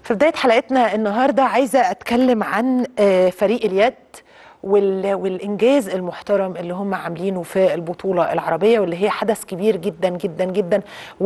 في بداية حلقتنا النهاردة عايزة أتكلم عن آه، فريق اليد وال- والإنجاز المحترم اللي هم عاملينه في البطولة العربية واللي هي حدث كبير جدا جدا جدا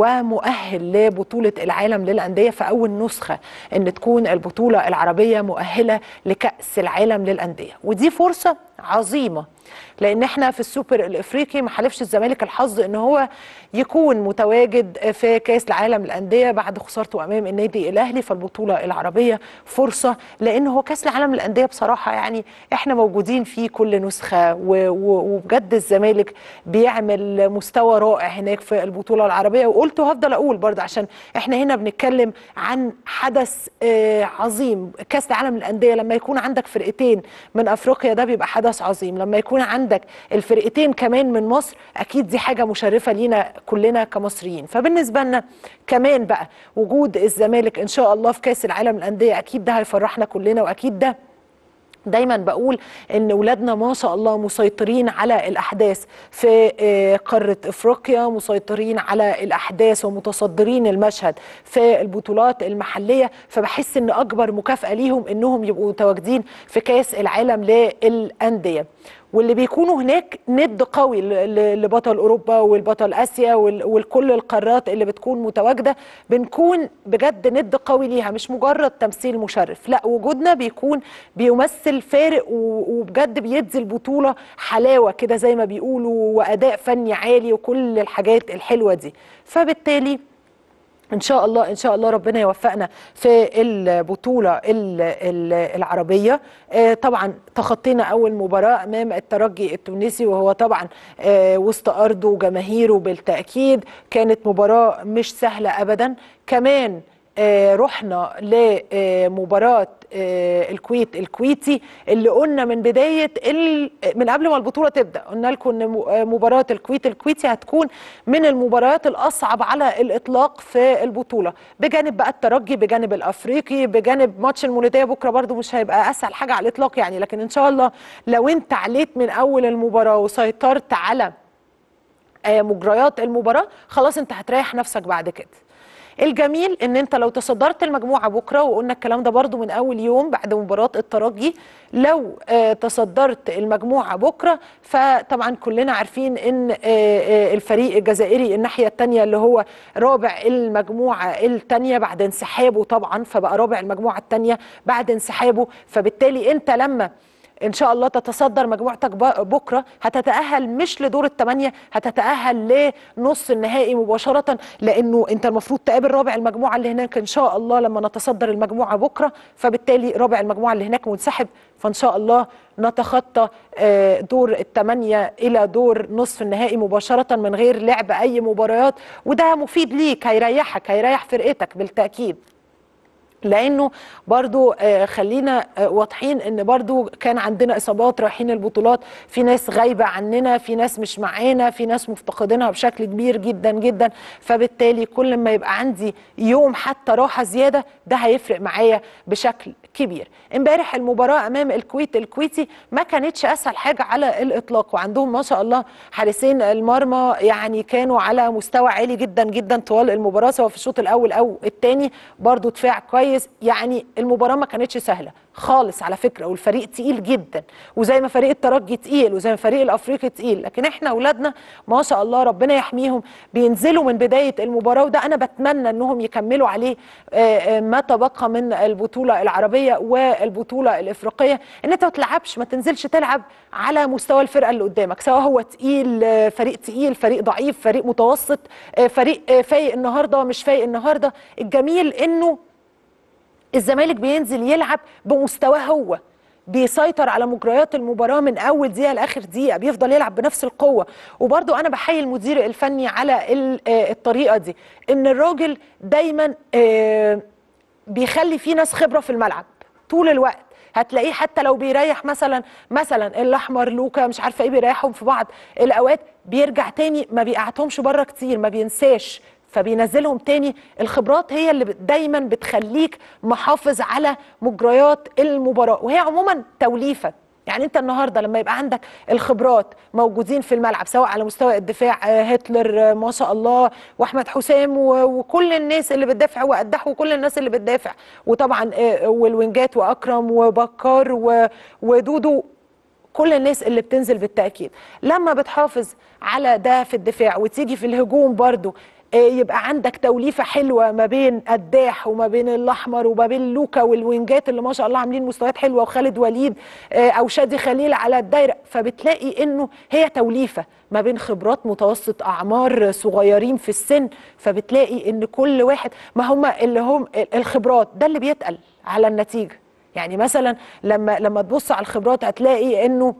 ومؤهل لبطولة العالم للأندية في أول نسخة إن تكون البطولة العربية مؤهلة لكأس العالم للأندية ودي فرصة عظيمة لان احنا في السوبر الافريقي ما حالفش الزمالك الحظ ان هو يكون متواجد في كاس العالم للانديه بعد خسارته امام النادي الاهلي فالبطوله العربيه فرصه لان هو كاس العالم للانديه بصراحه يعني احنا موجودين فيه كل نسخه و- و- وبجد الزمالك بيعمل مستوى رائع هناك في البطوله العربيه وقلت وهفضل اقول برضه عشان احنا هنا بنتكلم عن حدث آه، عظيم كاس العالم للانديه لما يكون عندك فرقتين من افريقيا ده بيبقى حدث عظيم لما يكون عندك الفرقتين كمان من مصر اكيد دي حاجه مشرفه لينا كلنا كمصريين فبالنسبه لنا كمان بقى وجود الزمالك ان شاء الله في كاس العالم للانديه اكيد ده هيفرحنا كلنا واكيد ده دايما بقول ان ولادنا ما شاء الله مسيطرين على الاحداث في آه، قاره افريقيا مسيطرين على الاحداث ومتصدرين المشهد في البطولات المحليه فبحس ان اكبر مكافاه ليهم انهم يبقوا متواجدين في كاس العالم للانديه واللي بيكونوا هناك ند قوي ل- ل- لبطل اوروبا والبطل اسيا وال- والكل القارات اللي بتكون متواجده بنكون بجد ند قوي ليها مش مجرد تمثيل مشرف لا وجودنا بيكون بيمثل فارق و- وبجد بيدي البطوله حلاوه كده زي ما بيقولوا واداء فني عالي وكل الحاجات الحلوه دي فبالتالي ان شاء الله ان شاء الله ربنا يوفقنا في البطوله ال- ال- العربيه آه، طبعا تخطينا اول مباراه امام الترجي التونسي وهو طبعا آه، وسط ارضه وجماهيره بالتاكيد كانت مباراه مش سهله ابدا كمان آه، رحنا لمباراة الكويت الكويتي اللي قلنا من بداية ال- من قبل ما البطولة تبدأ قلنا لكم ان م- آه، مباراة الكويت الكويتي هتكون من المباريات الأصعب على الإطلاق في البطولة بجانب بقى الترجي بجانب الأفريقي بجانب ماتش المولودية بكرة برضو مش هيبقى أسهل حاجة على الإطلاق يعني لكن إن شاء الله لو أنت عليت من أول المباراة وسيطرت على آه، مجريات المباراة خلاص انت هتريح نفسك بعد كده الجميل ان انت لو تصدرت المجموعه بكره وقلنا الكلام ده برضو من اول يوم بعد مباراه الترجي لو آه، تصدرت المجموعه بكره فطبعا كلنا عارفين ان آه، آه، الفريق الجزائري الناحيه الثانيه اللي هو رابع المجموعه الثانيه بعد انسحابه طبعا فبقى رابع المجموعه الثانيه بعد انسحابه فبالتالي انت لما ان شاء الله تتصدر مجموعتك ب- بكره هتتاهل مش لدور الثمانيه هتتاهل لنص النهائي مباشره لانه انت المفروض تقابل رابع المجموعه اللي هناك ان شاء الله لما نتصدر المجموعه بكره فبالتالي رابع المجموعه اللي هناك منسحب فان شاء الله نتخطى آه، دور الثمانيه الى دور نصف النهائي مباشره من غير لعب اي مباريات وده مفيد ليك هيريحك هيريح فرقتك بالتاكيد لانه برضو آه، خلينا آه، واضحين ان برضو كان عندنا اصابات رايحين البطولات في ناس غايبه عننا في ناس مش معانا في ناس مفتقدينها بشكل كبير جدا جدا فبالتالي كل ما يبقى عندي يوم حتى راحه زياده ده هيفرق معايا بشكل كبير امبارح المباراه امام الكويت الكويتي ما كانتش اسهل حاجه على الاطلاق وعندهم ما شاء الله حارسين المرمى يعني كانوا على مستوى عالي جدا جدا طوال المباراه سواء في الشوط الاول او الثاني برضو دفاع كويس يعني المباراه ما كانتش سهله خالص على فكره والفريق تقيل جدا وزي ما فريق الترجي تقيل وزي ما فريق الافريقي تقيل لكن احنا اولادنا ما شاء الله ربنا يحميهم بينزلوا من بدايه المباراه وده انا بتمنى انهم يكملوا عليه آه، آه، ما تبقى من البطوله العربيه والبطوله الافريقيه ان انت ما تلعبش ما تنزلش تلعب على مستوى الفرقه اللي قدامك سواء هو تقيل آه، فريق تقيل فريق ضعيف فريق متوسط آه، فريق آه، فايق النهارده مش فايق النهارده الجميل انه الزمالك بينزل يلعب بمستواه هو بيسيطر على مجريات المباراه من اول دقيقه لاخر دقيقه بيفضل يلعب بنفس القوه وبرضو انا بحيي المدير الفني على ال- آه، الطريقه دي ان الراجل دايما آه، بيخلي فيه ناس خبره في الملعب طول الوقت هتلاقيه حتى لو بيريح مثلا مثلا الاحمر لوكا مش عارفه ايه بيريحهم في بعض الاوقات بيرجع تاني ما بيقعدهمش بره كتير ما بينساش فبينزلهم تاني الخبرات هي اللي بت- دايما بتخليك محافظ على مجريات المباراه وهي عموما توليفه يعني انت النهارده لما يبقى عندك الخبرات موجودين في الملعب سواء على مستوى الدفاع آه، هتلر آه، ما شاء الله واحمد حسام و- وكل الناس اللي بتدافع وقدح وكل الناس اللي بتدافع وطبعا آه، والوينجات واكرم وبكار و- ودودو كل الناس اللي بتنزل بالتأكيد لما بتحافظ على ده في الدفاع وتيجي في الهجوم برضو آه، يبقى عندك توليفة حلوة ما بين قداح وما بين الأحمر وما بين لوكا والوينجات اللي ما شاء الله عاملين مستويات حلوة وخالد وليد آه، أو شادي خليل على الدايرة فبتلاقي إنه هي توليفة ما بين خبرات متوسط أعمار صغيرين في السن فبتلاقي إن كل واحد ما هم اللي هم الخبرات ده اللي بيتقل على النتيجة يعني مثلا لما لما تبص على الخبرات هتلاقي انه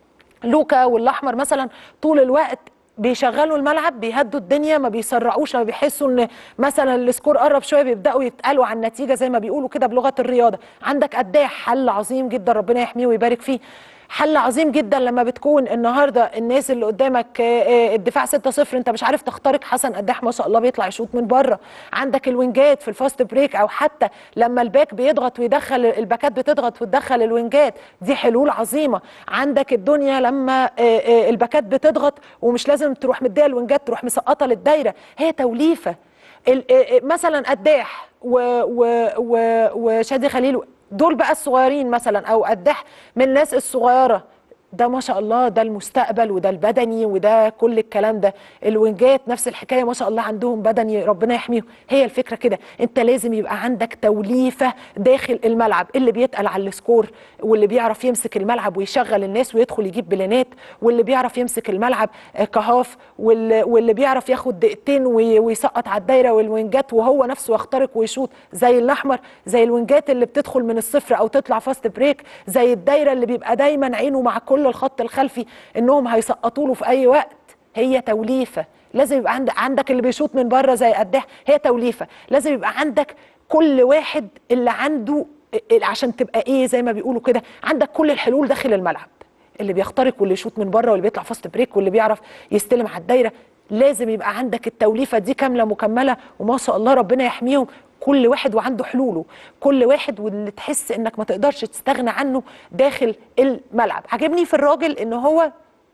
لوكا والاحمر مثلا طول الوقت بيشغلوا الملعب بيهدوا الدنيا ما بيسرعوش ما بيحسوا ان مثلا السكور قرب شويه بيبداوا يتقالوا على النتيجه زي ما بيقولوا كده بلغه الرياضه عندك قداح حل عظيم جدا ربنا يحميه ويبارك فيه حل عظيم جدا لما بتكون النهارده الناس اللي قدامك آه، آه، الدفاع 6-0 انت مش عارف تخترق حسن قداح ما شاء الله بيطلع يشوط من بره عندك الوينجات في الفاست بريك او حتى لما الباك بيضغط ويدخل الباكات بتضغط وتدخل الوينجات دي حلول عظيمه عندك الدنيا لما آه، آه، الباكات بتضغط ومش لازم تروح مديه الوينجات تروح مسقطه للدايره هي توليفه ال- آه، آه، مثلا قداح و- و- و- وشادي خليل دول بقى الصغيرين مثلا او قداح من الناس الصغيره ده ما شاء الله ده المستقبل وده البدني وده كل الكلام ده الوينجات نفس الحكايه ما شاء الله عندهم بدني ربنا يحميهم هي الفكره كده انت لازم يبقى عندك توليفه داخل الملعب اللي بيتقل على السكور واللي بيعرف يمسك الملعب ويشغل الناس ويدخل يجيب بلانات واللي بيعرف يمسك الملعب آه، كهاف واللي, واللي بيعرف ياخد دقيقتين وي- ويسقط على الدايره والوينجات وهو نفسه يخترق ويشوط زي الاحمر زي الوينجات اللي بتدخل من الصفر او تطلع فاست بريك زي الدايره اللي بيبقى دايما عينه مع كل الخط الخلفي انهم هيسقطوا له في اي وقت هي توليفه لازم يبقى عندك عندك اللي بيشوط من بره زي قداح هي توليفه لازم يبقى عندك كل واحد اللي عنده عشان تبقى ايه زي ما بيقولوا كده عندك كل الحلول داخل الملعب اللي بيخترق واللي يشوط من بره واللي بيطلع فاست بريك واللي بيعرف يستلم على الدايره لازم يبقى عندك التوليفه دي كامله مكمله وما شاء الله ربنا يحميهم كل واحد وعنده حلوله كل واحد واللي تحس انك ما تقدرش تستغنى عنه داخل الملعب عجبني في الراجل ان هو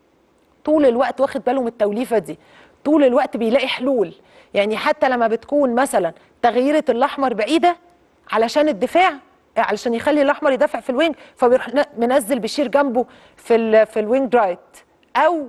طول الوقت واخد باله من التوليفه دي طول الوقت بيلاقي حلول يعني حتى لما بتكون مثلا تغييره الاحمر بعيده علشان الدفاع علشان يخلي الاحمر يدافع في الوينج فبيروح ن- منزل بشير جنبه في ال في الوينج رايت او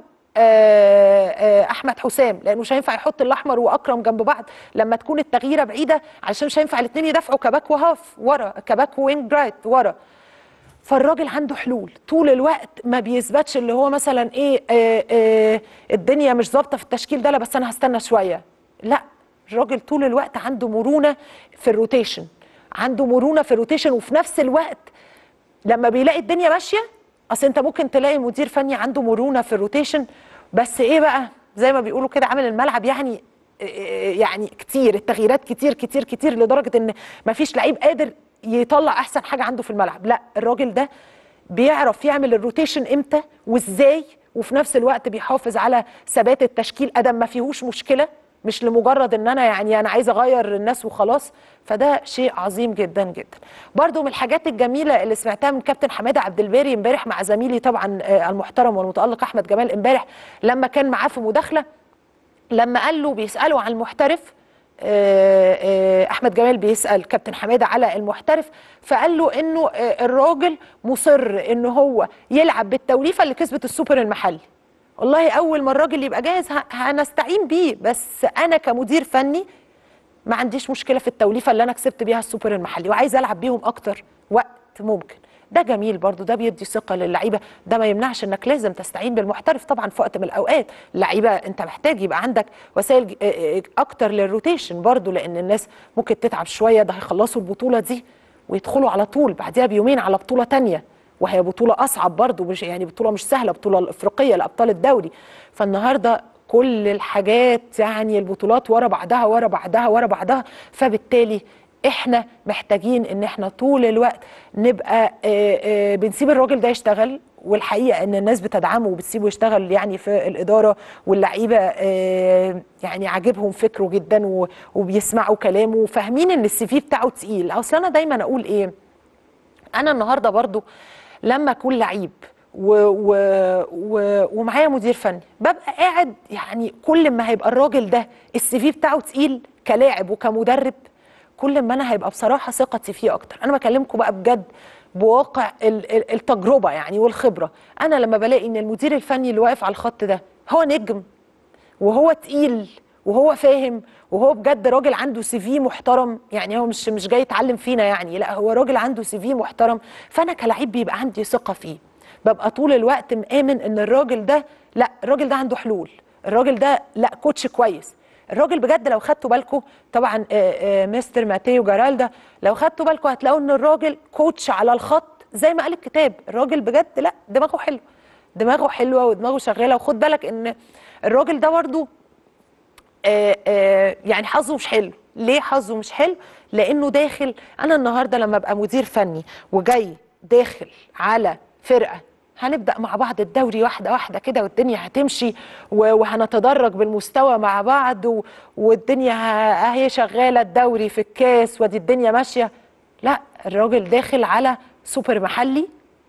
آه، آه، احمد حسام لانه مش هينفع يحط الاحمر واكرم جنب بعض لما تكون التغييره بعيده علشان مش هينفع الاثنين يدافعوا كباك وهاف ورا كباك وينج رايت ورا فالراجل عنده حلول طول الوقت ما بيثبتش اللي هو مثلا ايه آه آه الدنيا مش ظابطه في التشكيل ده لا بس انا هستنى شويه لا الراجل طول الوقت عنده مرونه في الروتيشن عنده مرونه في الروتيشن وفي نفس الوقت لما بيلاقي الدنيا ماشيه اصل انت ممكن تلاقي مدير فني عنده مرونه في الروتيشن بس ايه بقى زي ما بيقولوا كده عامل الملعب يعني يعني كتير التغييرات كتير كتير كتير لدرجه ان مفيش لعيب قادر يطلع احسن حاجه عنده في الملعب لا الراجل ده بيعرف يعمل الروتيشن امتى وازاي وفي نفس الوقت بيحافظ على ثبات التشكيل ادم ما فيهوش مشكله مش لمجرد ان انا يعني انا عايزه اغير الناس وخلاص فده شيء عظيم جدا جدا برضو من الحاجات الجميله اللي سمعتها من كابتن حماده عبد الباري امبارح مع زميلي طبعا آه، المحترم والمتالق احمد جمال امبارح لما كان معاه في مداخله لما قال له بيساله عن المحترف آه، آه، احمد جمال بيسال كابتن حماده على المحترف فقال له انه آه، الراجل مصر ان هو يلعب بالتوليفه اللي كسبت السوبر المحلي والله اول ما الراجل يبقى جاهز ه- هنستعين بيه بس انا كمدير فني ما عنديش مشكله في التوليفه اللي انا كسبت بيها السوبر المحلي وعايز العب بيهم اكتر وقت ممكن ده جميل برضو ده بيدي ثقه للعيبه ده ما يمنعش انك لازم تستعين بالمحترف طبعا في وقت من الاوقات اللعيبه انت محتاج يبقى عندك وسائل ج- آه، آه، اكتر للروتيشن برضو لان الناس ممكن تتعب شويه ده هيخلصوا البطوله دي ويدخلوا على طول بعديها بيومين على بطوله تانية وهي بطوله اصعب برضو مش يعني بطوله مش سهله بطوله الافريقيه لابطال الدوري فالنهارده كل الحاجات يعني البطولات ورا بعضها ورا بعضها ورا بعضها فبالتالي احنا محتاجين ان احنا طول الوقت نبقى آه، آه، بنسيب الراجل ده يشتغل والحقيقه ان الناس بتدعمه وبتسيبه يشتغل يعني في الاداره واللعيبه آه، يعني عاجبهم فكره جدا و- وبيسمعوا كلامه وفاهمين ان السي في بتاعه تقيل اصل انا دايما اقول ايه انا النهارده برضو لما اكون لعيب و و و ومعايا مدير فني ببقى قاعد يعني كل ما هيبقى الراجل ده السي في بتاعه تقيل كلاعب وكمدرب كل ما انا هيبقى بصراحه ثقتي فيه اكتر انا بكلمكم بقى بجد بواقع ال- ال- التجربه يعني والخبره انا لما بلاقي ان المدير الفني اللي واقف على الخط ده هو نجم وهو تقيل وهو فاهم وهو بجد راجل عنده سي في محترم يعني هو مش مش جاي يتعلم فينا يعني لا هو راجل عنده سي في محترم فانا كلاعب بيبقى عندي ثقه فيه ببقى طول الوقت مآمن ان الراجل ده لا الراجل ده عنده حلول الراجل ده لا كوتش كويس الراجل بجد لو خدتوا بالكم طبعا آه، آه، مستر ماتيو جارالدا لو خدتوا بالكم هتلاقوا ان الراجل كوتش على الخط زي ما قال الكتاب الراجل بجد لا دماغه حلو دماغه حلوه ودماغه شغاله وخد بالك ان الراجل ده برضه آه، آه، يعني حظه مش حلو ليه حظه مش حلو لانه داخل انا النهارده لما ابقى مدير فني وجاي داخل على فرقه هنبدا مع بعض الدوري واحده واحده كده والدنيا هتمشي و- وهنتدرج بالمستوى مع بعض و- والدنيا ه- اهي شغاله الدوري في الكاس ودي الدنيا ماشيه لا الراجل داخل على سوبر محلي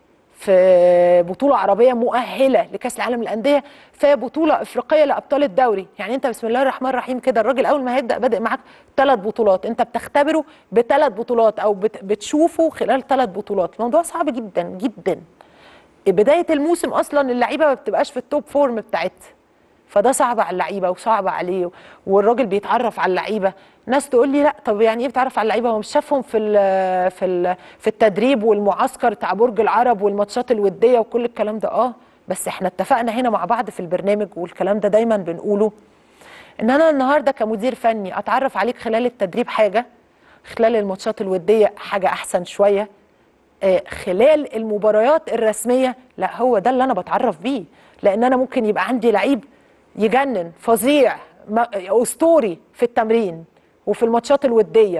في بطولة عربية مؤهلة لكأس العالم للأندية في بطولة أفريقية لأبطال الدوري يعني أنت بسم الله الرحمن الرحيم كده الراجل أول ما هيبدأ بادئ معاك ثلاث بطولات أنت بتختبره بثلاث بطولات أو بت- بتشوفه خلال ثلاث بطولات الموضوع صعب جدا جدا بداية الموسم أصلا اللعيبة ما بتبقاش في التوب فورم بتاعتها فده صعب على اللعيبه وصعب عليه والراجل بيتعرف على اللعيبه ناس تقول لي لا طب يعني ايه بيتعرف على اللعيبه هو مش شافهم في ال في ال في التدريب والمعسكر بتاع برج العرب والماتشات الوديه وكل الكلام ده اه بس احنا اتفقنا هنا مع بعض في البرنامج والكلام ده دايما بنقوله ان انا النهارده كمدير فني اتعرف عليك خلال التدريب حاجه خلال الماتشات الوديه حاجه احسن شويه آه، خلال المباريات الرسميه لا هو ده اللي انا بتعرف بيه لان انا ممكن يبقى عندي لعيب يجنن فظيع ما- اسطوري في التمرين وفي الماتشات الوديه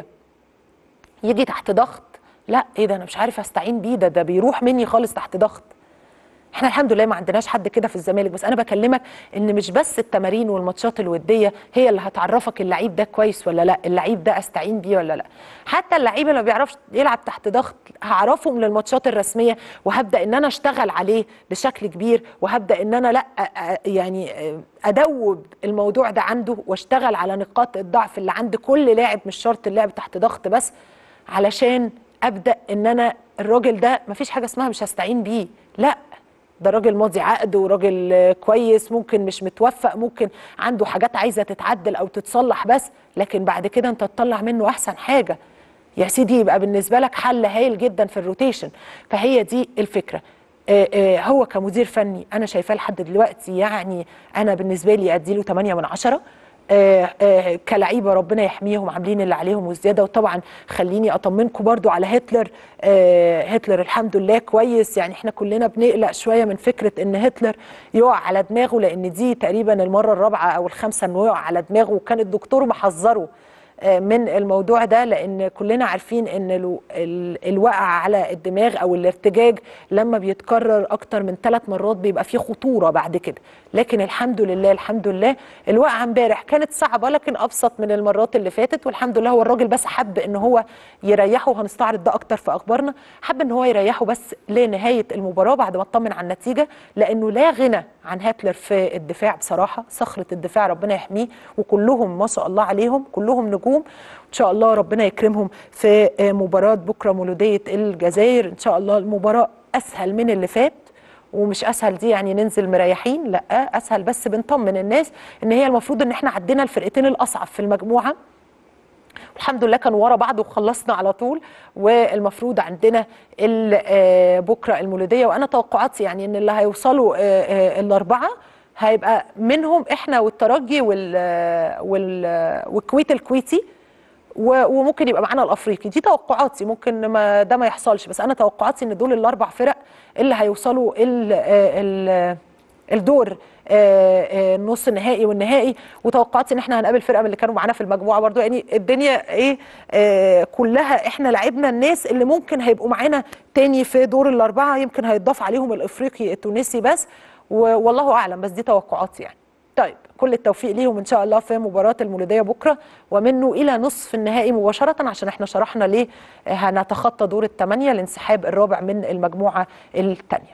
يجي تحت ضغط لا ايه ده انا مش عارف استعين بيه ده ده بيروح مني خالص تحت ضغط احنا الحمد لله ما عندناش حد كده في الزمالك بس انا بكلمك ان مش بس التمارين والماتشات الوديه هي اللي هتعرفك اللعيب ده كويس ولا لا اللعيب ده استعين بيه ولا لا حتى اللعيب اللي ما بيعرفش يلعب تحت ضغط هعرفه من الماتشات الرسميه وهبدا ان انا اشتغل عليه بشكل كبير وهبدا ان انا لا أ- أ- يعني أ- ادوب الموضوع ده عنده واشتغل على نقاط الضعف اللي عند كل لاعب مش شرط اللعب تحت ضغط بس علشان ابدا ان انا الراجل ده مفيش حاجه اسمها مش هستعين بيه لا ده راجل ماضي عقد وراجل آه، كويس ممكن مش متوفق ممكن عنده حاجات عايزه تتعدل او تتصلح بس لكن بعد كده انت تطلع منه احسن حاجه يا سيدي يبقى بالنسبه لك حل هايل جدا في الروتيشن فهي دي الفكره آه، آه، هو كمدير فني انا شايفاه لحد دلوقتي يعني انا بالنسبه لي اديله 8 من 10 آه، آه، كلعيبه ربنا يحميهم عاملين اللي عليهم وزياده وطبعا خليني اطمنكم برضو على هتلر آه، هتلر الحمد لله كويس يعني احنا كلنا بنقلق شويه من فكره ان هتلر يقع على دماغه لان دي تقريبا المره الرابعه او الخامسه انه يقع على دماغه وكان الدكتور محذره آه، من الموضوع ده لان كلنا عارفين ان الو- ال- الوقع على الدماغ او الارتجاج لما بيتكرر اكتر من ثلاث مرات بيبقى فيه خطوره بعد كده لكن الحمد لله الحمد لله الوقعه امبارح كانت صعبه لكن ابسط من المرات اللي فاتت والحمد لله هو الراجل بس حب ان هو يريحه وهنستعرض ده اكتر في اخبارنا حب ان هو يريحه بس لنهايه المباراه بعد ما اطمن على النتيجه لانه لا غنى عن هاتلر في الدفاع بصراحه صخره الدفاع ربنا يحميه وكلهم ما شاء الله عليهم كلهم نجوم ان شاء الله ربنا يكرمهم في آه، مباراه بكره مولوديه الجزائر ان شاء الله المباراه اسهل من اللي فات ومش اسهل دي يعني ننزل مريحين لا اسهل بس بنطمن الناس ان هي المفروض ان احنا عدينا الفرقتين الاصعب في المجموعه الحمد لله كانوا ورا بعض وخلصنا على طول والمفروض عندنا ال- آه، بكره المولوديه وانا توقعاتي يعني ان اللي هيوصلوا آه، آه، الاربعه هيبقى منهم احنا والترجي وال آه، وال آه، والكويت الكويتي و- وممكن يبقى معانا الافريقي دي توقعاتي ممكن ما ده ما يحصلش بس انا توقعاتي ان دول الاربع فرق اللي هيوصلوا ال ال الدور آه، آه، النص النهائي والنهائي وتوقعاتي ان احنا هنقابل فرقه من اللي كانوا معانا في المجموعه برضو يعني الدنيا ايه آه، كلها احنا لعبنا الناس اللي ممكن هيبقوا معانا تاني في دور الاربعه يمكن هيتضاف عليهم الافريقي التونسي بس و- والله اعلم بس دي توقعاتي يعني طيب كل التوفيق ليهم ان شاء الله في مباراه المولوديه بكره ومنه الى نصف النهائي مباشره عشان احنا شرحنا ليه هنتخطى دور الثمانيه لانسحاب الرابع من المجموعه الثانيه